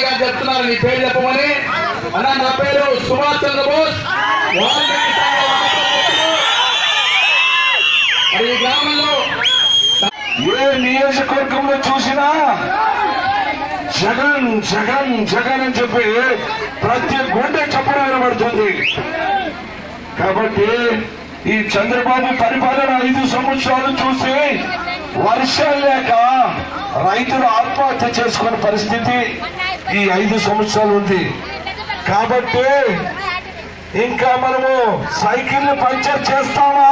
గారు చెప్తున్నారు నీ పేరు చెప్పమని అన్న నా పేరు సుభాష్ చంద్రబోస్ వాల్మీకి సంఘ వారసత్వము. మరి ఈ గ్రామంలో ఏ నియోజకవర్గంలో చూసినా జగన్ జగన్ జగన్ అని చెప్పి ప్రతి గుండె చప్పుడు వినబడుతుంది కాబట్టి ఈ చంద్రబాబు పరిపాలన ఐదు సంవత్సరాలు చూసి వర్షాలు లేక రైతులు ఆత్మహత్య చేసుకునే పరిస్థితి ఈ ఐదు సంవత్సరాలు ఉంది కాబట్టి ఇంకా మనము సైకిల్ పంచర్ చేస్తామా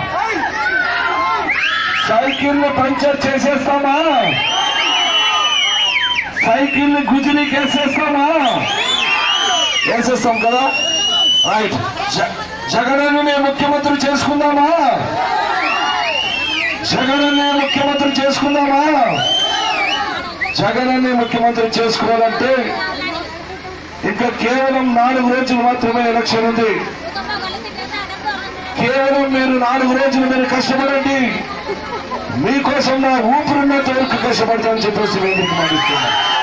సైకిల్ పంచర్ చేసేస్తామా సైకిల్ గుజరీకి వేసేస్తామా వేసేస్తాం కదా రైట్ జగనన్నే ముఖ్యమంత్రి చేసుకుందామా జగనన్నే ముఖ్యమంత్రి చేసుకుందామా జగనన్నే ముఖ్యమంత్రి చేసుకోవాలంటే ఇంకా కేవలం నాలుగు రోజులు మాత్రమే ఎలక్షన్ ఉంది కేవలం మీరు నాలుగు రోజులు మీరు కష్టపడండి మీకోసం నా ఊపిరినంత వరకు కష్టపడతామని చెప్పేసి వేదిక మాటిస్తున్నాను